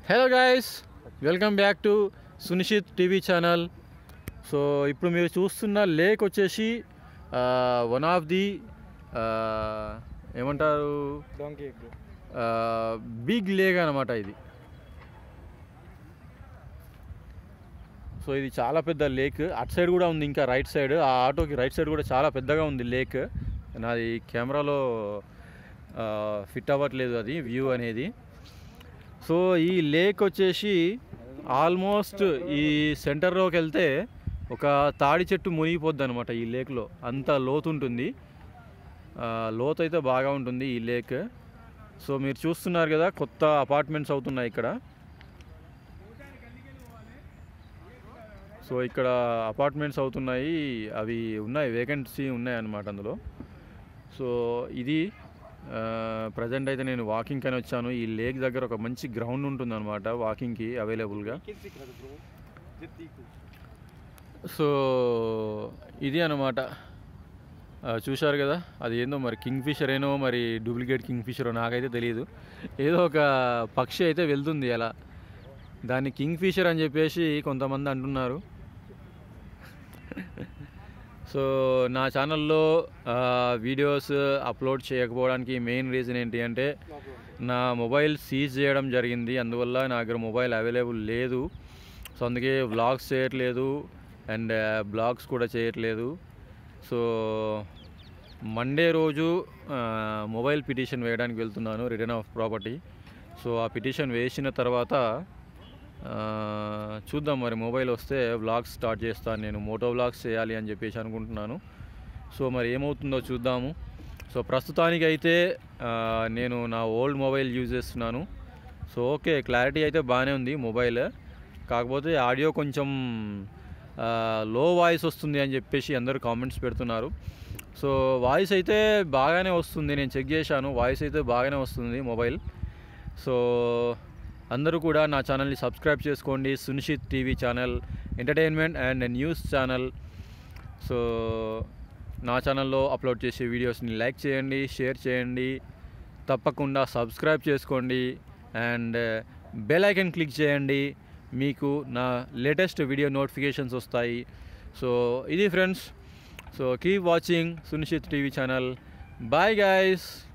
hello guys welcome back to Sunishith TV channel so ఇప్పుడు మీరు చూస్తున్న లేక్ వచ్చేసి వన్ ఆఫ్ ది ఏమంటారు డాంకీ ఎగ్ బిగ్ లేక్ అనమాట ఇది సో ఇది చాలా పెద్ద లేక్ అటు సైడ్ కూడా ఉంది ఇంకా రైట్ సైడ్ ఆ ఆటోకి రైట్ సైడ్ కూడా చాలా పెద్దగా ఉంది లేక్ నాది కెమెరాలో ఫిట్ అవ్వట్లేదు అది వ్యూ అనేది సో ఈ లేక్ వచ్చేసి ఆల్మోస్ట్ ఈ సెంటర్లోకి వెళ్తే ఒక తాడి చెట్టు మునిగిపోద్ది అనమాట ఈ లేక్లో అంత లోతు ఉంటుంది ఆ, లోతు అయితే బాగా ఉంటుంది ఈ లేక్ సో మీరు చూస్తున్నారు కదా కొత్త అపార్ట్మెంట్స్ అవుతున్నాయి ఇక్కడ సో ఇక్కడ అపార్ట్మెంట్స్ అవుతున్నాయి అవి ఉన్నాయి వేకెన్సీ ఉన్నాయి అన్నమాట అందులో సో ఇది ప్రజెంట్ అయితే నేను వాకింగ్ అని వచ్చాను ఈ లేక్ దగ్గర ఒక మంచి గ్రౌండ్ ఉంటుంది అనమాట వాకింగ్కి అవైలబుల్గా సో ఇది అనమాట చూశారు కదా అది ఏందో మరి కింగ్ ఫిషర్ ఏనో మరి డూప్లికేట్ కింగ్ ఫిషరో నాకైతే తెలియదు ఏదో ఒక పక్షి అయితే వెళ్తుంది అలా దాన్ని కింగ్ ఫిషర్ అని చెప్పేసి కొంతమంది అంటున్నారు సో నా ఛానల్లో ఆ, వీడియోస్ అప్లోడ్ చేయకపోవడానికి మెయిన్ రీజన్ ఏంటి అంటే నా మొబైల్ సీజ్ చేయడం జరిగింది అందువల్ల నా దగ్గర మొబైల్ అవైలబుల్ లేదు సో అందుకే వ్లాగ్స్ చేయట్లేదు అండ్ బ్లాగ్స్ కూడా చేయట్లేదు సో మండే రోజు ఆ, మొబైల్ పిటిషన్ వేయడానికి వెళ్తున్నాను రిటర్న్ ఆఫ్ ప్రాపర్టీ సో ఆ పిటిషన్ వేసిన తర్వాత ఆ, చూద్దాం మరి మొబైల్ వస్తే వ్లాగ్స్ స్టార్ట్ చేస్తాను నేను మోటో వ్లాగ్స్ చేయాలి అని చెప్పేసి అనుకుంటున్నాను సో మరి ఏమవుతుందో చూద్దాము సో ప్రస్తుతానికి అయితే ఆ, నేను నా ఓల్డ్ మొబైల్ యూజ్ చేస్తున్నాను సో ఓకే క్లారిటీ అయితే బాగానే ఉంది మొబైల్ కాకపోతే ఆడియో కొంచెం లో వాయిస్ వస్తుంది అని చెప్పేసి అందరూ కామెంట్స్ పెడుతున్నారు సో వాయిస్ అయితే బాగానే వస్తుంది నేను చెక్ చేశాను వాయిస్ అయితే బాగానే వస్తుంది మొబైల్ సో అందరూ కూడా నా ఛానల్ని సబ్స్క్రైబ్ చేసుకోండి Sunishith TV channel entertainment and news channel so నా ఛానల్లో అప్లోడ్ చేసే వీడియోస్ని లైక్ చేయండి షేర్ చేయండి తప్పకుండా సబ్స్క్రైబ్ చేసుకోండి అండ్ బెల్ ఐకన్ క్లిక్ చేయండి మీకు నా లేటెస్ట్ వీడియో నోటిఫికేషన్స్ వస్తాయి సో ఇది friends so keep watching Sunishith TV channel bye guys